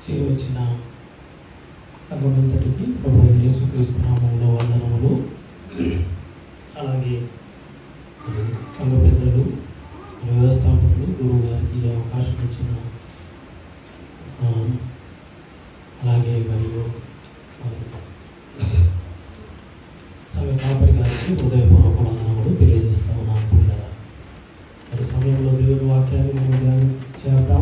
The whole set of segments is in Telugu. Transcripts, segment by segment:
చేరి వచ్చిన సంఘమంతటికి ప్రభు అయిన యేసుక్రీస్తు నామంలో వందనములు అలాగే మరి సంఘ పెద్దలు వ్యవస్థాపకులు గురువు గారికి ఈ అవకాశం ఇచ్చిన ఆ, అలాగే మరియు మరి సంఘ కాపరి గారికి హృదయపూర్వక వందనములు తెలియజేస్తా ఉన్నాను పిల్లరా మరి సమయంలో దేవుని వాక్యాన్ని మనం ధ్యానం చేద్దాం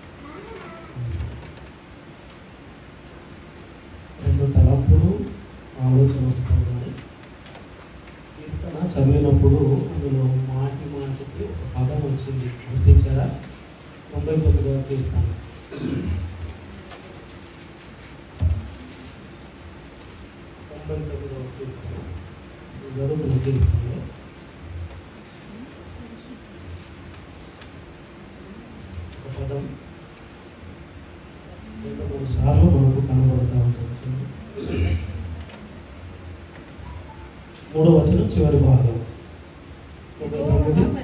రెండు తలంపులు ఆలోచన వస్తుంది కీర్తన చదివినప్పుడు అందులో మాటి మాటికి ఒక పదం వచ్చింది గుర్తించారా తొంభై తొమ్మిదవ కీర్తన తొంభై తొమ్మిదవ కీర్తన ఇది జరుగుతున్న కీర్తనలో ఒక పదం రెండు మూడు సార్లు మనకు కనబడుతూ ఉంటుంది మూడో వచనం చివరి భాగం తొంభై తొమ్మిది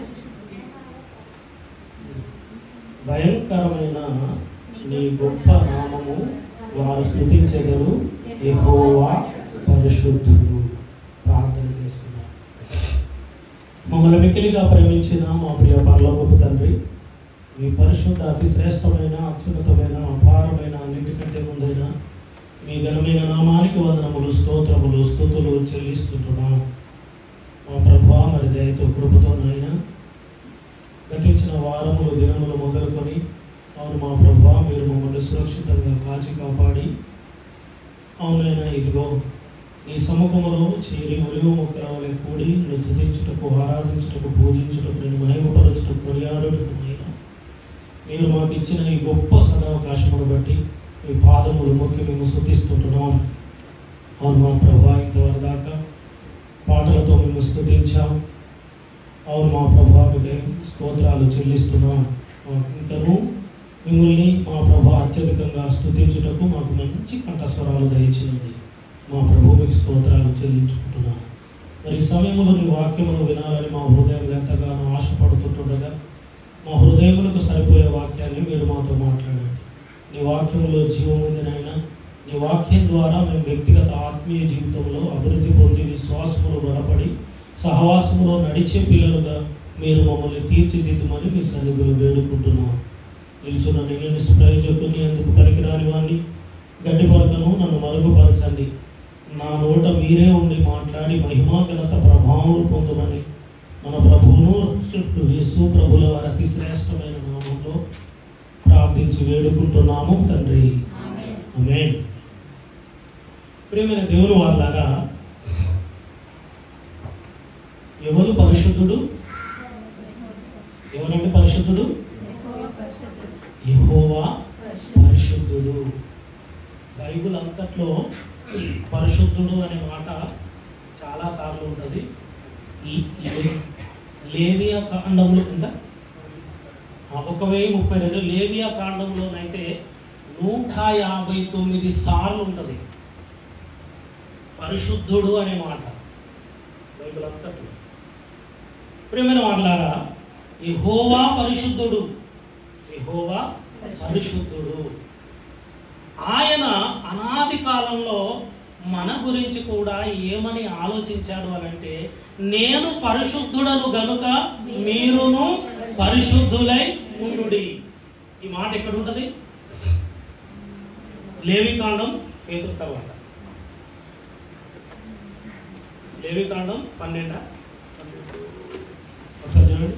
భయంకరమైన నీ గొప్ప నామము వారు స్థుతించెదరు యెహోవా పరిశుద్ధుడు ప్రార్థన చేసుకున్నారు మమ్మల్ని మిక్కిలిగా ప్రేమించిన మా ప్రియ పరలోకపు తండ్రి మీ పరిశుద్ధ అతి శ్రేష్టమైన అత్యున్నతమైన అపారమైన అన్నిటికంటే ముందైన మీ ఘనమైన నామానికి వందనములు స్తోత్రములు స్థుతులు చెల్లిస్తుంటున్నాం మా ప్రభా మరి దయతో కృపతో నాయన గతించిన వారములు దినములు మొదలుకొని అవును మా ప్రభా మీరు మమ్మల్ని సురక్షితంగా కాచి కాపాడి అవునైనా ఇదిగో నీ సముఖములో చేరి ఒలివ మొక్కల వలె కూడి నిన్ను స్థుతించుటకు ఆరాధించుటకు పూజించుటకు నేను మహిమపరచుటకు కొనియాడుటకు నాయనా మీరు మాకు ఇచ్చిన ఈ గొప్ప సదావకాశమును బట్టి మీ పాదములు మొక్కి మేము స్థుతిస్తుంటున్నాం అవును మా ప్రభా ఇంతవరకు దాకా పాటలతో మేము స్థుతించాం అవును మా ప్రభా మీకే స్తోత్రాలు చెల్లిస్తున్నాం మాకు ఇంకను మిమ్మల్ని మా ప్రభా అత్యధికంగా స్థుతించుటకు మాకు మంచి కంఠస్వరాలు దయచేయండి మా ప్రభు మీకు స్తోత్రాలు చెల్లించుకుంటున్నాం మరి ఈ సమయంలో నీ వాక్యమును వినాలని మా హృదయం ఎంతగానో ఆశపడుతుంటుండగా మా హృదయములకు సరిపోయే వాక్యాన్ని మీరు మాతో మాట్లాడండి నీ వాక్యంలో జీవం ఉంది నాయన నీ వాక్యం ద్వారా మేము వ్యక్తిగత ఆత్మీయ జీవితంలో అభివృద్ధి పొంది విశ్వాసములో బలపడి సహవాసములో నడిచే పిల్లలుగా మీరు మమ్మల్ని తీర్చిదిద్దుమని మీ సన్నిధిలో వేడుకుంటున్నాం నిల్చున్న నేను నిష్ప్రయోజకుని ఎందుకు పనికిరాని వాడిని గడ్డి పరకను నన్ను మరుగుపరచండి నా నోట మీరే ఉండి మాట్లాడి మహిమా ఘనత ప్రభావం పొందమని మన ప్రభువును రక్షకుడు యేసు ప్రభుల వారి అతి శ్రేష్టమైన నామంలో ప్రార్థించి వేడుకుంటున్నాము తండ్రి ఆమేన్ ప్రియమైన దేవుని వాళ్ళగా ఎవరు పరిశుద్ధుడు ఎవరండి పరిశుద్ధుడు యెహోవా పరిశుద్ధుడు బైబిల్ అంతట్లో పరిశుద్ధుడు అనే మాట చాలా సార్లు ఉంటుంది ఈ- లే- లేవియా కాండంలో ఎంత ఆ, ఒక వెయ్యి ముప్పై రెండు లేవియా కాండంలోనైతే నూట యాభై తొమ్మిది సార్లు ఉంటుంది పరిశుద్ధుడు అనే మాట బైబిల్ అంతట్లో ప్రేమైన వాళ్ళారా యెహోవా పరిశుద్ధుడు యెహోవా పరిశుద్ధుడు ఆయన అనాది కాలంలో మన గురించి కూడా ఏమని ఆలోచించాడు అనంటే నేను పరిశుద్ధుడను గనుక మీరును పరిశుద్ధులై ఉండుడి ఈ మాట ఎక్కడ ఉంటది లేవికాండం పేతురు తర్వాత లేవికాండం పన్నెండ ఒకసారి చూడండి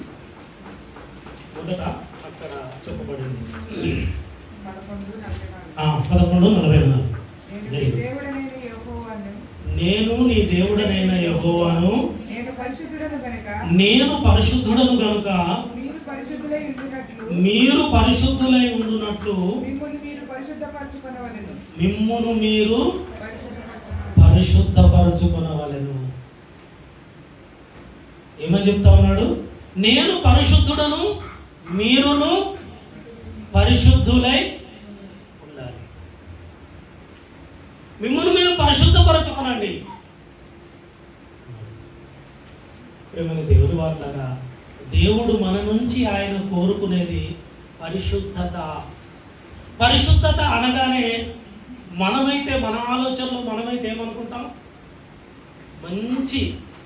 మొదట అక్కడ చెప్పబడింది పదకొండు నలభై నాలుగు. ఆ, పదకొండు నలభై నాలుగు నేను వెరీ గుడ్. దేవుడనైన యెహోవాను, నేను నీ దేవుడనైన యెహోవాను నేను పరిశుద్ధుడను గనుక నేను పరిశుద్ధుడను గనుక మీరు పరిశుద్ధులై ఉండునట్లు మీరు పరిశుద్ధులై ఉండునట్లు మిమ్మల్ని మీరు పరిశుద్ధపరచుకొనవలెను మిమ్మును మీరు పరిశుద్ధపరచుకొనవలెను. పరిశుద్ధపరచుకొనవలెను ఏమని చెప్తా ఉన్నాడు నేను పరిశుద్ధుడను మీరును పరిశుద్ధులై ఉండాలి మిమ్మల్ని మీరు పరిశుద్ధపరచుకోనండి ప్రేమని దేవుడి వాళ్ళగా దేవుడు మన నుంచి ఆయన కోరుకునేది పరిశుద్ధత పరిశుద్ధత అనగానే మనమైతే మన ఆలోచనలో మనమైతే ఏమనుకుంటాం మంచి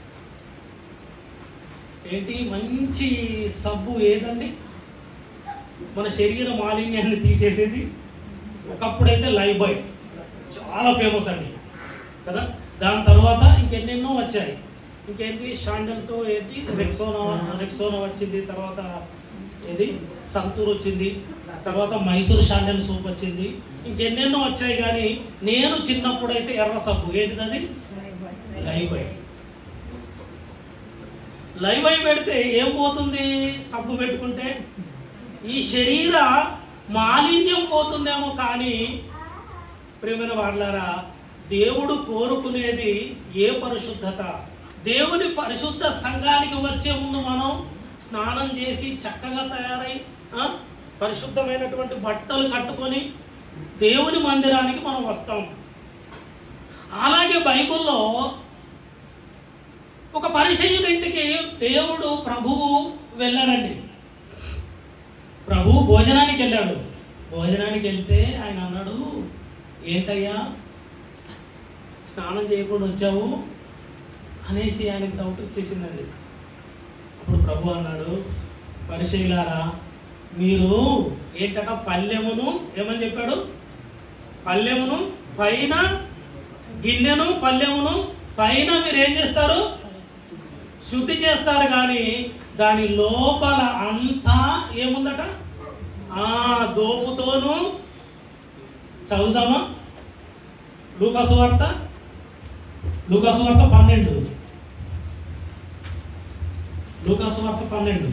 ఏంటి మంచి సబ్బు ఏదండి మన శరీర మాలిన్యాన్ని తీసేసేది ఒకప్పుడైతే లైవ్ బాయ్ చాలా ఫేమస్ అండి కదా దాని తర్వాత ఇంకెన్నెన్నో వచ్చాయి ఇంకేంటి షాండల్తో ఏంటి రెక్సోనా రెక్సోనా వచ్చింది తర్వాత ఏది సంతూర్ వచ్చింది తర్వాత మైసూర్ షాండల్ సూప్ వచ్చింది ఇంకెన్నెన్నో వచ్చాయి కానీ నేను చిన్నప్పుడైతే ఎర్ర సబ్బు ఏంటిది అది లైవ్ బాయ్ లైవ్ అయి పెడితే ఏం పోతుంది సబ్బు పెట్టుకుంటే ఈ శరీర మాలిన్యం పోతుందేమో కానీ ప్రేమైన వాళ్ళారా దేవుడు కోరుకునేది ఏ పరిశుద్ధత దేవుని పరిశుద్ధ సంఘానికి వచ్చే ముందు మనం స్నానం చేసి చక్కగా తయారై ఆ, పరిశుద్ధమైనటువంటి బట్టలు కట్టుకొని దేవుని మందిరానికి మనం వస్తాం అలాగే బైబిల్లో ఒక పరిచయుని ఇంటికి దేవుడు ప్రభువు వెళ్ళాడండి ప్రభు భోజనానికి వెళ్ళాడు భోజనానికి వెళ్తే ఆయన అన్నాడు ఏంటయ్యా స్నానం చేయకుండా వచ్చావు అనేసి ఆయనకు డౌట్ వచ్చేసిందండి అప్పుడు ప్రభు అన్నాడు పరిశీలారా మీరు ఏంటట పల్లెమును ఏమని చెప్పాడు పల్లెమును పైన గిన్నెను పల్లెమును పైన మీరు ఏం చేస్తారు శుద్ధి చేస్తారు కానీ దాని లోపల అంతా ఏముందట ఆ దోపుతోను చదువుదామా లూకాసు వార్త లూకాసు వార్త పన్నెండు లూకాసు వార్త పన్నెండు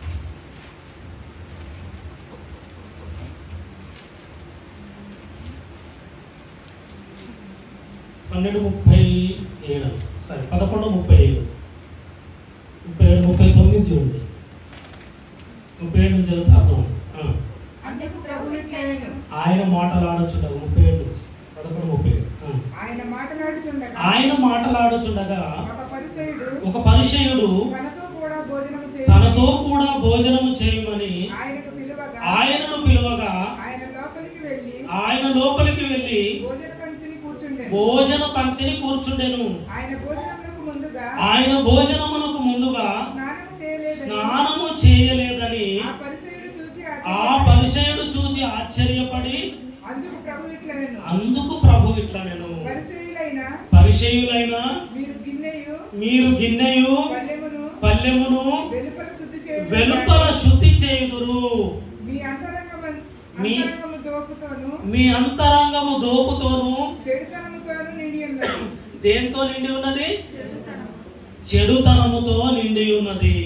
పన్నెండు ముప్పై ఏడు సరే పదకొండు ముప్పై ఏడు ముప్పై ఏడు ముప్పై తొమ్మిది చూడండి ముప్పై ఏడు నుంచి చదివితే అర్థం అవుతుంది. ఆ. అందుకు ప్రభు ఇట్లనెను. ఆయన మాటలాడుచుండగా ముప్పై ఏడు నుంచి పదకొండు ముప్పై ఏడు ఆ. ఆయన మాట్లాడుచుండగా ఆయన మాటలాడుచుండగా ఒక పరిసయుడు ఒక పరిచయుడు తనతో కూడా భోజనం చేయ తనతో కూడా భోజనము చేయమని ఆయనకు పిలువగా ఆయనను పిలువగా ఆయన లోపలికి వెళ్ళి ఆయన లోపలికి వెళ్ళి భోజన పంక్తిని కూర్చుండెను భోజన పంక్తిని కూర్చుండెను ఆయన భోజనమునకు ముందుగా ఆయన భోజనమునకు ముందుగా స్నానం చేయలేదని స్నానము చేయలేదని ఆ పరిసయుడు చూచి ఆ ఆశ్చర్యపడి, పరిచయుడు చూచి ఆశ్చర్యపడి అందుకు ప్రభు ఇట్లనెను అందుకు ప్రభు ఇట్లా నేను పరిసయులైన పరిచయులైన మీరు గిన్నెయు మీరు గిన్నెయు పల్లెమును పల్లెమును వెలుపల శుద్ధి చేయుట వెలుపల శుద్ధి చేయుదురు మీ అంతరంగము మీ- అంతరంగము దోపుతోను మీ అంతరంగము దోపుతోను చెడుతనముతోను నిండి ఉన్నది దేంతో నిండి ఉన్నది చెడుతనముతో నిండి ఉన్నది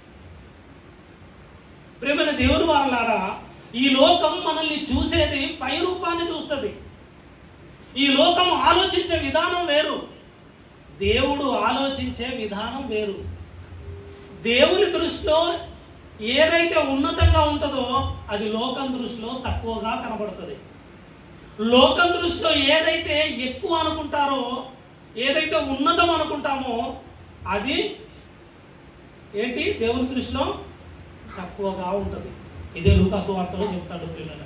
ప్రేమైన దేవుని వాళ్ళారా ఈ లోకం మనల్ని చూసేది పై రూపాన్ని చూస్తుంది ఈ లోకం ఆలోచించే విధానం వేరు దేవుడు ఆలోచించే విధానం వేరు దేవుని దృష్టిలో ఏదైతే ఉన్నతంగా ఉంటుందో అది లోకం దృష్టిలో తక్కువగా కనబడుతుంది లోకం దృష్టిలో ఏదైతే ఎక్కువ అనుకుంటారో ఏదైతే ఉన్నతం అనుకుంటామో అది ఏంటి దేవుని దృష్టిలో తక్కువగా ఉంటుంది ఇదే లూకాసు వార్తలో చెప్తాడు పిల్లలు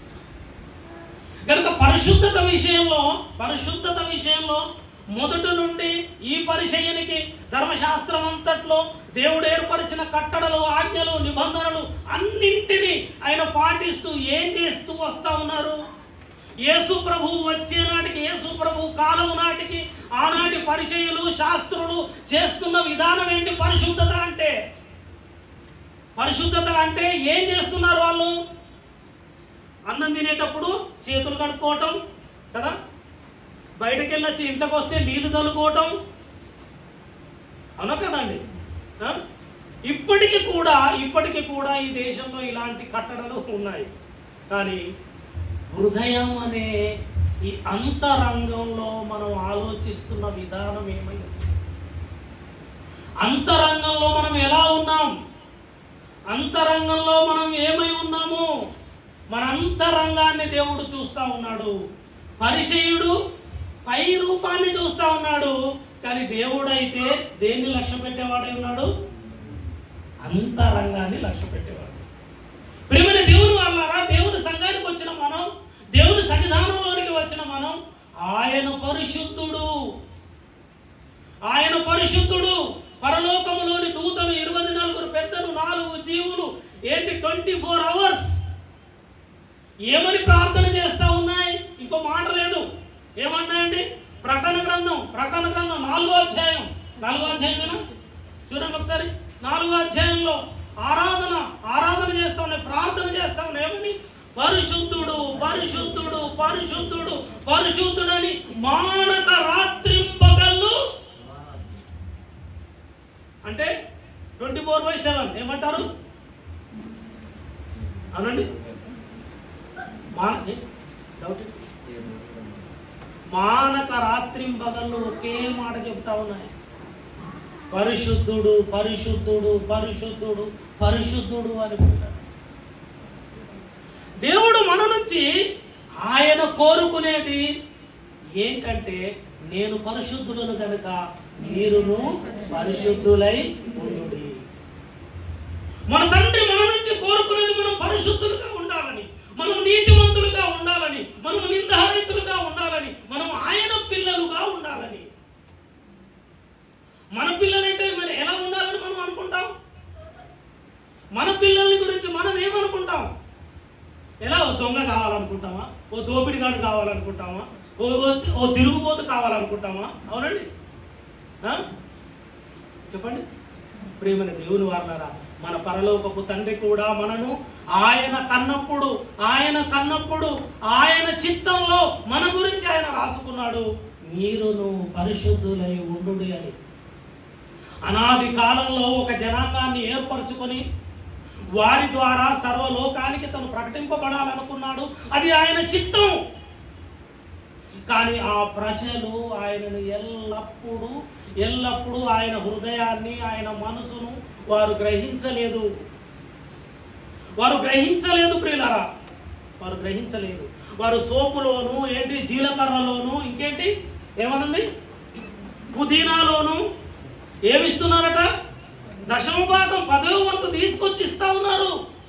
కనుక పరిశుద్ధత విషయంలో పరిశుద్ధత విషయంలో మొదటి నుండి ఈ పరిచయానికి ధర్మశాస్త్రం అంతట్లో దేవుడు ఏర్పరిచిన కట్టడలు ఆజ్ఞలు నిబంధనలు అన్నింటినీ ఆయన పాటిస్తూ ఏం చేస్తూ వస్తా ఉన్నారు యేసు ప్రభువు వచ్చే నాటికి యేసు ప్రభు కాలము నాటికి ఆనాటి పరిచయులు శాస్త్రులు చేస్తున్న విధానం ఏంటి పరిశుద్ధత అంటే పరిశుద్ధత అంటే ఏం చేస్తున్నారు వాళ్ళు అన్నం తినేటప్పుడు చేతులు కడుక్కోవటం కదా బయటకు వెళ్ళొచ్చి ఇంట్లోకి వస్తే నీళ్లు చల్లుకోవటం అవునా కదండి ఆ? ఇప్పటికి కూడా ఇప్పటికి కూడా ఈ దేశంలో ఇలాంటి కట్టడలు ఉన్నాయి కానీ హృదయం అనే ఈ అంతరంగంలో మనం ఆలోచిస్తున్న విధానం ఏమైంది అంతరంగంలో మనం ఎలా ఉన్నాం అంతరంగంలో మనం ఏమై ఉన్నాము మన అంతరంగాన్ని దేవుడు చూస్తా ఉన్నాడు పరిచయుడు పై రూపాన్ని చూస్తా ఉన్నాడు కానీ దేవుడు అయితే దేన్ని లక్ష్య పెట్టేవాడై ఉన్నాడు అంతరంగాన్ని లక్ష్య పెట్టేవాడు ప్రేమైన దేవుని వాళ్ళారా దేవుని సంఘానికి వచ్చిన మనం ఆయన పరిశుద్ధుడు ఆయన పరిశుద్ధుడు పరలోకములోని దూతలు ఇరవై నలుగురు పెద్దలు నాలుగు జీవులు ఏంటి ట్వంటీ ఫోర్ అవర్స్ ఏమని ప్రార్థన చేస్తా ఉన్నాయి ఇంకో మాట లేదు ఏమన్నాయండి ప్రకటన గ్రంథం ప్రకటన గ్రంథం నాలుగో అధ్యాయం నాలుగో అధ్యాయం చూడండి ఒకసారి నాలుగో అధ్యాయంలో ఆరాధన ఆరాధన చేస్తా ఉన్నాయి ప్రార్థన చేస్తా ఉన్నాయి ఏమని పరిశుద్ధుడు పరిశుద్ధుడు పరిశుద్ధుడు పరిశుద్ధుడని మానక రాత్రింపగళ్ళు అంటే ట్వంటీ ఫోర్ బై సెవెన్ ఏమంటారు అవునండి మా- ఏ? డౌట్ ఏంటి? మానక రాత్రింపగళ్ళు ఒకే మాట చెప్తా ఉన్నాయి పరిశుద్ధుడు పరిశుద్ధుడు పరిశుద్ధుడు పరిశుద్ధుడు అని పిలిచాడు. దేవుడు మన నుంచి ఆయన కోరుకునేది ఏంటంటే నేను పరిశుద్ధులను కనుక మీరును పరిశుద్ధులై ఉండుడి మన తండ్రి మన నుంచి కోరుకునేది మనం పరిశుద్ధులుగా ఉండాలని మనం నీతిమంతులుగా ఉండాలని మనం నిందారహితులుగా ఉండాలని మనం ఆయన పిల్లలుగా ఉండాలని మన పిల్లలైతే మరి ఎలా ఉండాలని మనం అనుకుంటాం మన పిల్లల్ని గురించి మనం ఏమనుకుంటాం ఎలా ఓ దొంగ కావాలనుకుంటామా ఓ దోపిడిగాడు కావాలనుకుంటామా ఓ ఓ- ఓ తిరుగుబోతు కావాలనుకుంటామా అవునండి ఆ? చెప్పండి ప్రేమని దేవుని వారలారా మన పరలోకపు తండ్రి కూడా మనను ఆయన కన్నప్పుడు ఆయన కన్నప్పుడు ఆయన చిత్తంలో మన గురించి ఆయన రాసుకున్నాడు మీరును పరిశుద్ధులై ఉండు అని అనాది కాలంలో ఒక జనాంగాన్ని ఏర్పరచుకొని వారి ద్వారా సర్వలోకానికి తను ప్రకటింపబడాలనుకున్నాడు అది ఆయన చిత్తం కానీ ఆ ప్రజలు ఆయనను ఎల్లప్పుడూ ఎల్లప్పుడూ ఆయన హృదయాన్ని ఆయన మనసును వారు గ్రహించలేదు వారు గ్రహించలేదు ప్రియులరా వారు గ్రహించలేదు వారు సోపులోను ఏంటి జీలకర్రలోను ఇంకేంటి ఏమనుంది పుదీనాలోను ఏమిస్తున్నారట దశమ భాగం పదవ వంతు తీసుకొచ్చి ఇస్తా ఉన్నారు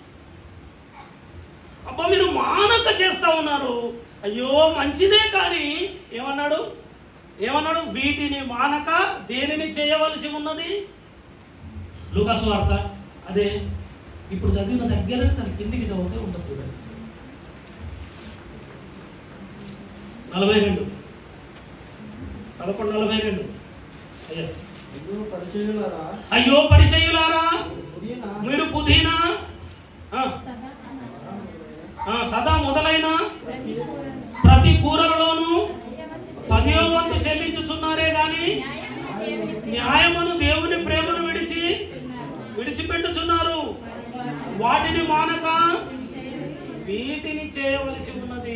అబ్బా మీరు మానక చేస్తా ఉన్నారు అయ్యో మంచిదే కానీ ఏమన్నాడు ఏమన్నాడు వీటిని మానక దేనిని చేయవలసి ఉన్నది లూకాసు వార్త అదే ఇప్పుడు చదివిన దగ్గర తన కిందికి చదివితే ఉంటుంది చూడండి నలభై రెండు పదకొండు నలభై రెండు అయ్యో ఎందుకు పరిశీలనరా అయ్యో పరిచయులారా పుదీనా మీరు పుదీనా ఆ, ఆ, సదా మొదలైన ప్రతి కూరలలోనూ పదియో వంతు చెల్లించుతున్నారే గాని న్యాయమును దేవుని ప్రేమను విడిచి విడిచిపెట్టుచున్నారు వాటిని మానక వీటిని చేయవలసి ఉన్నది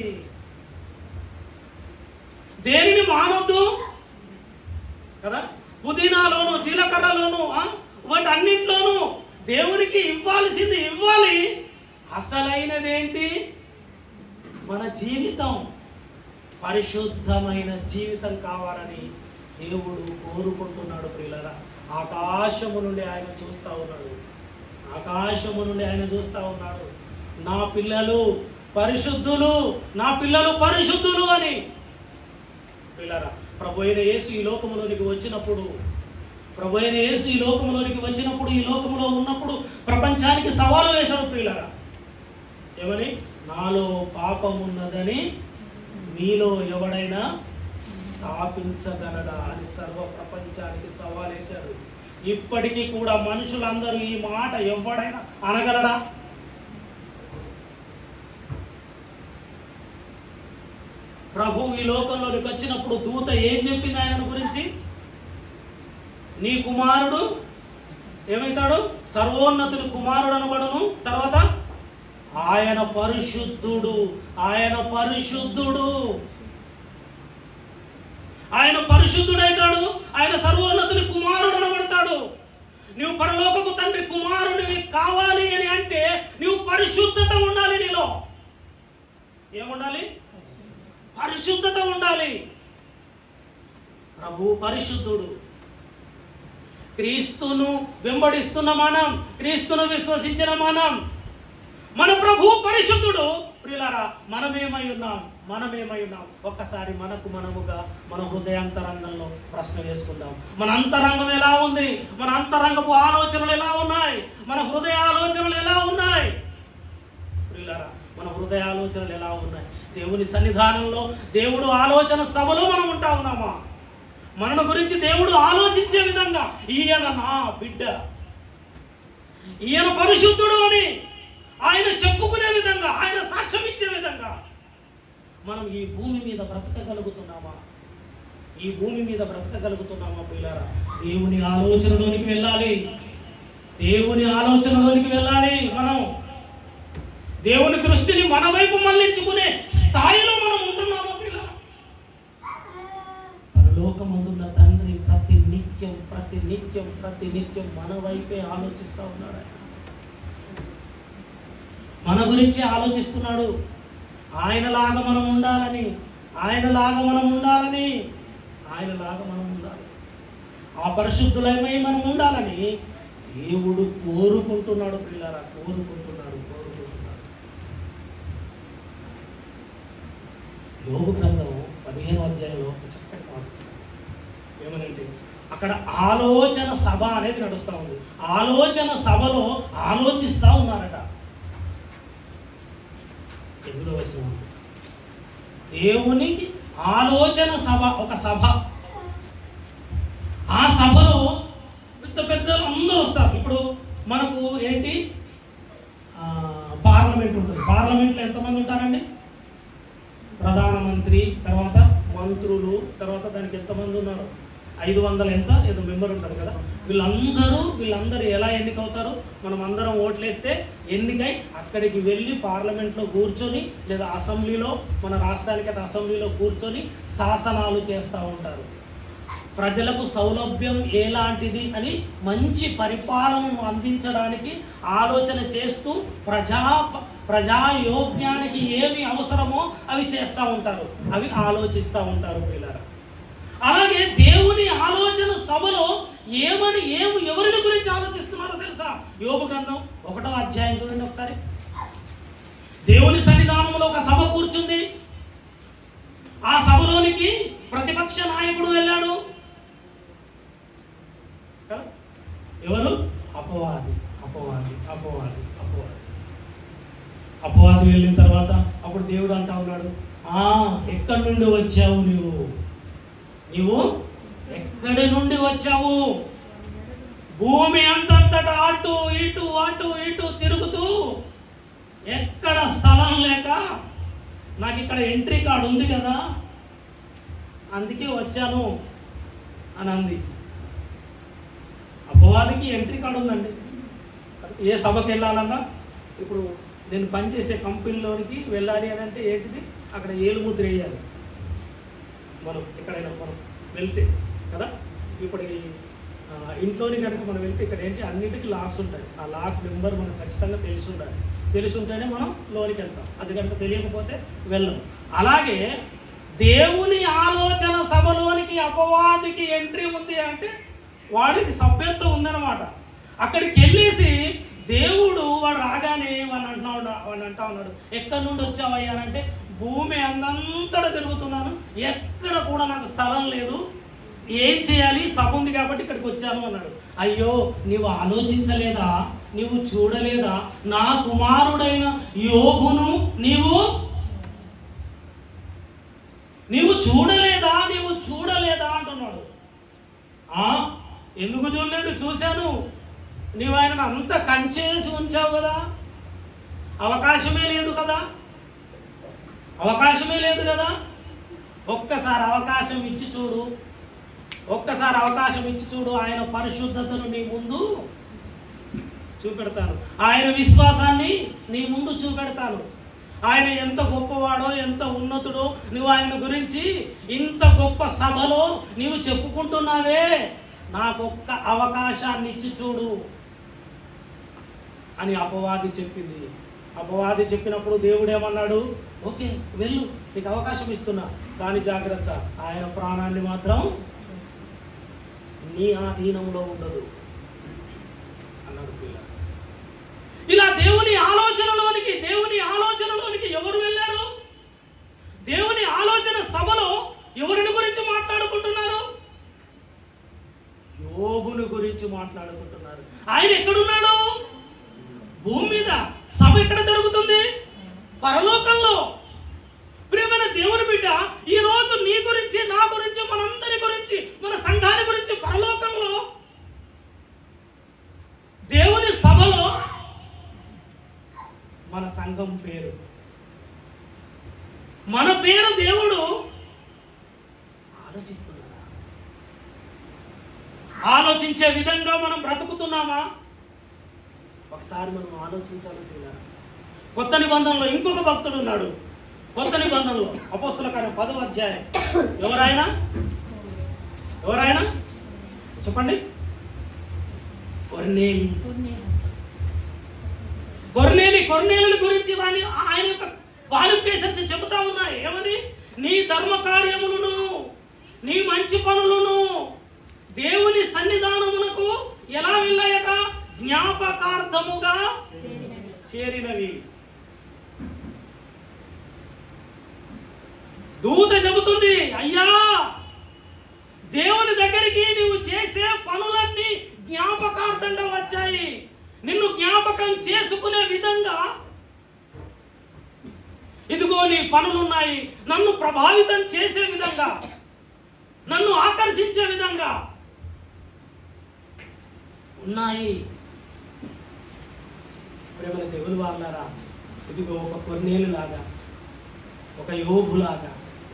దేనిని మానొద్దు కదా పుదీనాలోను జీలకర్రలోను ఆ, వాటన్నింటిలోనూ దేవునికి ఇవ్వాల్సింది ఇవ్వాలి అసలైనదేంటి మన జీవితం పరిశుద్ధమైన జీవితం కావాలని దేవుడు కోరుకుంటున్నాడు ప్రియులరా ఆకాశము నుండి ఆయన చూస్తా ఉన్నాడు ఆకాశము నుండి ఆయన చూస్తా ఉన్నాడు నా పిల్లలు పరిశుద్ధులు నా పిల్లలు పరిశుద్ధులు అని పిల్లరా ప్రభు అయిన యేసు ఈ లోకములోనికి వచ్చినప్పుడు ప్రభు అయిన యేసు ఈ లోకములోనికి వచ్చినప్పుడు ఈ లోకములో ఉన్నప్పుడు ప్రపంచానికి సవాలు వేశాడు ప్రియులరా ఏమని నాలో పాపం ఉన్నదని మీలో ఎవడైనా స్థాపించగలడా అని సర్వ ప్రపంచానికి సవాల్ వేశాడు ఇప్పటికీ కూడా మనుషులందరూ ఈ మాట ఎవడైనా అనగలడా ప్రభు ఈ లోకంలోనికి వచ్చినప్పుడు దూత ఏం చెప్పింది ఆయన గురించి నీ కుమారుడు ఏమవుతాడు సర్వోన్నతుని కుమారుడు అనబడును తర్వాత ఆయన పరిశుద్ధుడు ఆయన పరిశుద్ధుడు ఆయన పరిశుద్ధుడైతాడు ఆయన సర్వోన్నతుని కుమారుడు అనబడతాడు నువ్వు పరలోకపు తండ్రి కుమారుడివి కావాలి అని అంటే నువ్వు పరిశుద్ధత ఉండాలి నీలో ఏముండాలి పరిశుద్ధత ఉండాలి ప్రభు పరిశుద్ధుడు క్రీస్తును వెంబడిస్తున్న మనం క్రీస్తును విశ్వసించిన మనం మన ప్రభు పరిశుద్ధుడు ప్రియులారా మనమేమై ఉన్నాం మనమేమై ఉన్నాం ఒక్కసారి మనకు మనముగా మన హృదయాంతరంగంలో ప్రశ్న వేసుకుందాం మన అంతరంగం ఎలా ఉంది మన అంతరంగపు ఆలోచనలు ఎలా ఉన్నాయి మన హృదయ ఆలోచనలు ఎలా ఉన్నాయి ప్రియులారా మన హృదయ ఆలోచనలు ఎలా ఉన్నాయి దేవుని సన్నిధానంలో దేవుడు ఆలోచన సభలో మనం ఉంటా ఉన్నామా మన గురించి దేవుడు ఆలోచించే విధంగా ఈయన నా బిడ్డ ఈయన పరిశుద్ధుడు అని ఆయన చెప్పుకునే విధంగా ఆయన సాక్ష్యం ఇచ్చే విధంగా మనం ఈ భూమి మీద బ్రతకగలుగుతున్నామా ఈ భూమి మీద బ్రతకగలుగుతున్నామా పిల్లారా దేవుని ఆలోచనలోనికి వెళ్ళాలి దేవుని ఆలోచనలోనికి వెళ్ళాలి మనం దేవుని దృష్టిని మన వైపు మళ్ళించుకునే స్థాయిలో మనం ఉంటున్నామా పిల్లరా పరలోకమందున్న తండ్రి ప్రతి నిత్యం ప్రతి నిత్యం ప్రతి నిత్యం మన వైపే ఆలోచిస్తూ ఉన్నాడు ఆయన. మన గురించి ఆలోచిస్తున్నాడు ఆయనలాగా మనం ఉండాలని ఆయనలాగా మనం ఉండాలని ఆయనలాగా మనం ఉండాలి ఆ పరిశుద్ధులమై మనం ఉండాలని దేవుడు కోరుకుంటున్నాడు పిల్లరా కోరుకుంటున్నాడు కోరుకుంటున్నాడు యోగు గ్రంథం పదిహేను అధ్యాయంలో ఒక చక్కటి మాట ఏమనంటే అక్కడ ఆలోచన సభ అనేది నడుస్తూ ఉంది ఆలోచన సభలో ఆలోచిస్తూ ఉన్నారట ఎనిమిదో వచనం దేవుని ఆలోచన సభ ఒక సభ ఆ సభలో పెద్ద పెద్ద అందరూ వస్తారు ఇప్పుడు మనకు ఏంటి ఆ, పార్లమెంట్ ఉంటుంది పార్లమెంట్లో ఎంతమంది ఉంటారండి ప్రధానమంత్రి తర్వాత మంత్రులు తర్వాత దానికి ఎంతమంది ఉన్నారు ఐదు వందల ఎంత ఏదో మెంబర్ ఉంటారు కదా వీళ్ళందరూ వీళ్ళందరూ ఎలా ఎన్నికవుతారు మనం అందరం ఓట్లేస్తే ఎన్నికై అక్కడికి వెళ్ళి పార్లమెంట్లో కూర్చొని లేదా అసెంబ్లీలో మన రాష్ట్రానికి అయితే అసెంబ్లీలో కూర్చొని శాసనాలు చేస్తూ ఉంటారు ప్రజలకు సౌలభ్యం ఎలాంటిది అని మంచి పరిపాలనను అందించడానికి ఆలోచన చేస్తూ ప్రజా ప్రజాయోగ్యానికి ఏమి అవసరమో అవి చేస్తూ ఉంటారు అవి ఆలోచిస్తూ ఉంటారు పిల్లలు అలాగే దేవుని ఆలోచన సభలో ఏమని ఏమి ఎవరిని గురించి ఆలోచిస్తున్నారో తెలుసా యోగ గ్రంథం ఒకటో అధ్యాయం చూడండి ఒకసారి దేవుని సన్నిధానంలో ఒక సభ కూర్చుంది ఆ సభలోనికి ప్రతిపక్ష నాయకుడు వెళ్ళాడు కదా? ఎవరు అపవాది అపవాది అపవాది అపవాది అపవాది వెళ్ళిన తర్వాత అప్పుడు దేవుడు అంటా ఉన్నాడు ఆ ఎక్కడి నుండి వచ్చావు నువ్వు నీవు ఎక్కడి నుండి వచ్చావు భూమి అంతంతటా అటు ఇటు అటు ఇటు తిరుగుతూ ఎక్కడ స్థలం లేక నాకు ఇక్కడ ఎంట్రీ కార్డు ఉంది కదా అందుకే వచ్చాను అని అంది అపవాదికి ఎంట్రీ కార్డు ఉందండి ఏ సభకి వెళ్ళాలన్నా ఇప్పుడు నేను పనిచేసే కంపెనీలోనికి వెళ్ళాలి అని అంటే ఏంటిది అక్కడ ఏలుముద్ర వేయాలి మనం ఎక్కడైనా మనం వెళ్తే కదా ఇప్పుడు ఈ ఆ, ఇంట్లోని కనుక మనం వెళ్తే ఇక్కడ ఏంటి అన్నిటికీ లాక్స్ ఉంటాయి ఆ లాక్ నెంబర్ మనకు ఖచ్చితంగా తెలిసి ఉండాలి తెలిసి ఉంటేనే మనం లోనికి వెళ్తాం అది కనుక తెలియకపోతే వెళ్ళం అలాగే దేవుని ఆలోచన సభలోనికి అపవాదికి ఎంట్రీ ఉంది అంటే వాడికి సభ్యత్వం ఉందన్నమాట అక్కడికి వెళ్ళేసి దేవుడు వాడు రాగానే వాడు అంటున్నా వాడు అంటా ఉన్నాడు ఎక్కడి నుండి వచ్చావయ్యా అని అంటే భూమి అందంతటా తిరుగుతున్నాను ఎక్కడ కూడా నాకు స్థలం లేదు ఏం చేయాలి సభ ఉంది కాబట్టి ఇక్కడికి వచ్చాను అన్నాడు అయ్యో నీవు ఆలోచించలేదా నీవు చూడలేదా నా కుమారుడైన యోగును నీవు నీవు చూడలేదా నీవు చూడలేదా అంటున్నాడు ఆ ఎందుకు చూడలేదు చూశాను నీవు ఆయనను అంత కంచేసి ఉంచావు కదా అవకాశమే లేదు కదా అవకాశమే లేదు కదా ఒక్కసారి అవకాశం ఇచ్చి చూడు ఒక్కసారి అవకాశం ఇచ్చి చూడు ఆయన పరిశుద్ధతను నీ ముందు చూపెడతాను ఆయన విశ్వాసాన్ని నీ ముందు చూపెడతాను ఆయన ఎంత గొప్పవాడో ఎంత ఉన్నతుడో నువ్వు ఆయన గురించి ఇంత గొప్ప సభలో నీవు చెప్పుకుంటున్నావే నాకొక్క అవకాశాన్ని ఇచ్చి చూడు అని అపవాది చెప్పింది అపవాది చెప్పినప్పుడు దేవుడు ఏమన్నాడు ఓకే వెళ్ళు నీకు అవకాశం ఇస్తున్నా కానీ జాగ్రత్త ఆయన ప్రాణాన్ని మాత్రం నీ ఆధీనంలో ఉండదు అన్నాడు పిల్ల ఇలా దేవుని ఆలోచనలోనికి దేవుని ఆలోచనలోనికి ఎవరు వెళ్ళారు దేవుని ఆలోచన సభలో ఎవరిని గురించి మాట్లాడుకుంటున్నారు యోగుని గురించి మాట్లాడుకుంటున్నారు ఆయన ఎక్కడున్నాడు భూమి మీద సభ ఎక్కడ జరుగుతుంది పరలోకంలో ప్రియమైన దేవుని బిడ్డ ఈ రోజు నీ గురించి నా గురించి మనందరి గురించి మన సంఘాన్ని గురించి పరలోకంలో దేవుని సభలో మన సంఘం పేరు మన పేరు దేవుడు ఆలోచిస్తున్నాడా ఆలోచించే విధంగా మనం బ్రతుకుతున్నామా ఒకసారి మనం ఆలోచించాలి పిల్లరా. కొత్త నిబంధనలో ఇంకొక భక్తుడు ఉన్నాడు కొత్త నిబంధనలో అపోస్తుల కార్యం పదవ అధ్యాయం ఎవరాయన ఎవరాయన చెప్పండి కొర్నేలి కొర్నేలి కొర్నేలి గురించి వాని ఆయన యొక్క క్వాలిఫికేషన్స్ చెబుతా ఉన్నాయి ఏమని నీ ధర్మ కార్యములను నీ మంచి పనులను దేవుని సన్నిధానమునకు ఎలా వెళ్ళాయట జ్ఞాపకార్థముగా చేరినవి దూత చెబుతుంది అయ్యా దేవుని దగ్గరికి నీవు చేసే పనులన్నీ జ్ఞాపకార్థంగా వచ్చాయి నిన్ను జ్ఞాపకం చేసుకునే విధంగా ఇదిగో నీ పనులున్నాయి నన్ను ప్రభావితం చేసే విధంగా నన్ను ఆకర్షించే విధంగా ఉన్నాయి ప్రేమల దేవుని వాళ్ళారా ఇదిగో ఒక కొన్నేలు లాగా ఒక యోబులాగా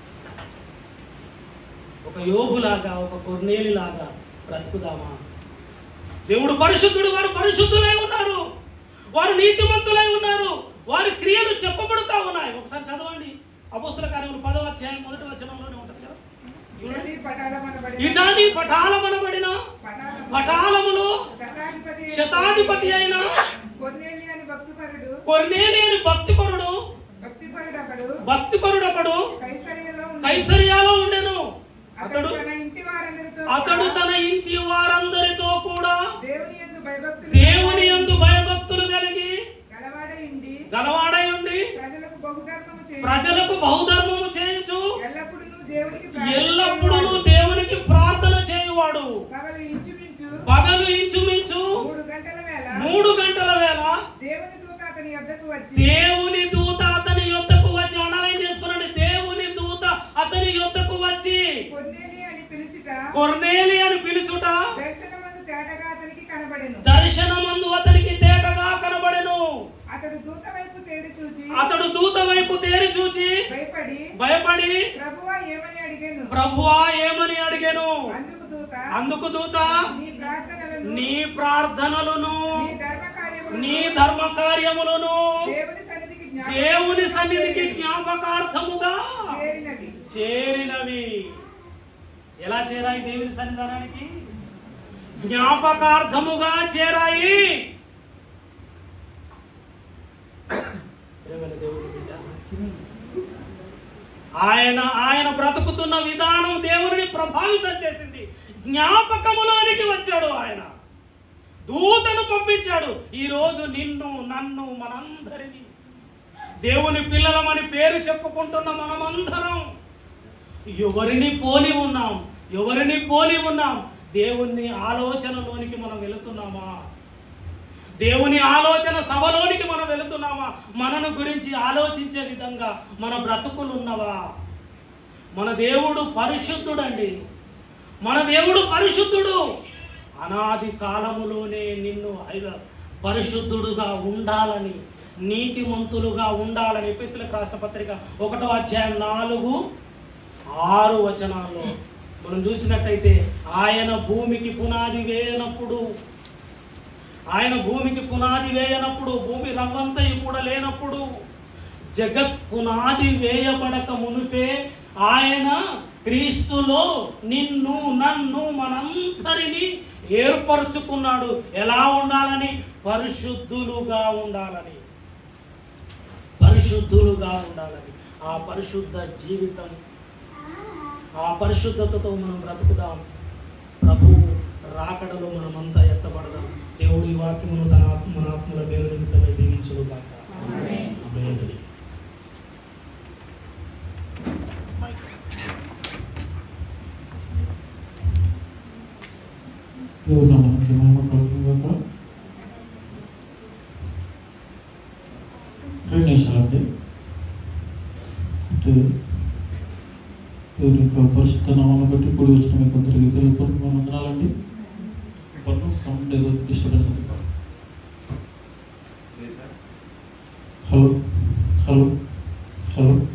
ఒక యోబులాగా ఒక కొన్నేలిలాగా బ్రతుకుదామా దేవుడు పరిశుద్ధుడు వారు పరిశుద్ధులై ఉన్నారు వారు నీతిమంతులై ఉన్నారు వారి క్రియలు చెప్పబడుతా ఉన్నాయి ఒకసారి చదవండి అపోస్తుల కార్యములు పదవ అధ్యాయం మొదటి వచనంలోనే ఉంటుంది కదా చూడండి ఇటలీ పటాలమనబడిన ఇటాని పటాలమనబడిన పటాలము పటాలములో శతాధిపతి శతాధిపతి అయిన కొన్నేలి అని భక్తిపరుడు కొన్నేలి అని భక్తిపరుడు భక్తిపరుడు అతడు భక్తిపరుడు ఒకడు కైసరియలో ఉన్న కైసరియాలో ఉండెను అతడు అతడు తన ఇంటి వారందరితో అతడు తన ఇంటి వారందరితో కూడా దేవుని యందు భయభక్తులు దేవుని యందు భయభక్తులు కలిగి గలవాడై ఉండి గలవాడై ఉండి ప్రజలకు బహుధర్మము చేయి ప్రజలకు బహుధర్మము చేయుచు ఎల్లప్పుడూ దేవునికి ఎల్లప్పుడూ ప్రార్థించేవాడు. దేవునికి ప్రార్థన చేయువాడు పగలు ఇంచుమించు పగలు ఇంచుమించు మూడు గంటల వేళ మూడు గంటల వేళ దేవుని దూత అతని యొద్దకు వచ్చి దేవుని దూత అతని యొద్దకు వచ్చి అండర్లైన్ చేసుకున్నాడు దేవుని దూత అతని యొద్దకు వచ్చి కొన్నేలి అని పిలుచుట కొర్నేలి అని పిలుచుట దర్శనమందు తేటగా అతనికి కనబడెను దర్శనమందు అతనికి తేటగా కనబడెను అతడు దూత వైపు తేరి చూచి అతడు దూత వైపు తేరి చూచి భయపడి భయపడి ప్రభువా ఏమని అడిగాను ప్రభువా ఏమని అడిగాను అందుకు దూత అందుకు దూత నీ ప్రార్థనలను నీ ప్రార్థనలను నీ ధర్మ కార్యములను నీ ధర్మ కార్యములను దేవుని సన్నిధికి జ్ఞాపకం దేవుని సన్నిధికి జ్ఞాపకార్థముగా చేరినవి చేరినవి ఎలా చేరాయి దేవుని సన్నిధానానికి జ్ఞాపకార్థముగా చేరాయి ప్రేమల దేవుని బిడ్డ. ఆయన ఆయన బ్రతుకుతున్న విధానం దేవుని ప్రభావితం చేసింది జ్ఞాపకములోనికి వచ్చాడు ఆయన దూతను పంపించాడు ఈ రోజు నిన్ను నన్ను మనందరినీ దేవుని పిల్లలమని పేరు చెప్పుకుంటున్న మనమందరం ఎవరిని పోలి ఉన్నాం ఎవరిని పోలి ఉన్నాం దేవుని ఆలోచనలోనికి మనం వెళుతున్నామా దేవుని ఆలోచన సభలోనికి మనం వెళుతున్నామా మనను గురించి ఆలోచించే విధంగా మన బ్రతుకులు ఉన్నవా మన దేవుడు పరిశుద్ధుడండి మన దేవుడు పరిశుద్ధుడు అనాది కాలములోనే నిన్ను ఐల- పరిశుద్ధుడుగా ఉండాలని నీతిమంతులుగా ఉండాలని ఎపిసులకు రాష్ట్ర పత్రిక ఒకటో అధ్యాయం నాలుగు ఆరు వచనాల్లో మనం చూసినట్టయితే ఆయన భూమికి పునాది వేయనప్పుడు ఆయన భూమికి పునాది వేయనప్పుడు భూమి రవ్వంతయు కూడా లేనప్పుడు జగత్ పునాది వేయబడక మునిపే ఆయన క్రీస్తులో నిన్ను నన్ను మనందరినీ ఏర్పరచుకున్నాడు ఎలా ఉండాలని పరిశుద్ధులుగా ఉండాలని పరిశుద్ధులుగా ఉండాలని ఆ పరిశుద్ధ జీవితం ఆ పరిశుద్ధతతో మనం బ్రతుకుదాం ప్రభు రాకడలో మనమంతా ఎత్తబడదాం దేవుడు ఈ వాక్యమును తన ఆత్మ మన ఆత్మల మేలు నిమిత్తమై దీవించును కాక ఆమేన్. ఆమేన్. దేవుడు నామానికి మహిమ కలుగును గాక రెండు నిమిషాలండి అంటే దేవుని యొక్క పరిశుద్ధ నామాన్ని బట్టి కూడి వచ్చిన మీకు అందరికీ తెలుపుకుంటున్న వందనాలండి పన్ను సౌండ్ ఏదో డిస్టర్బెన్స్ ఉంది హలో హలో హలో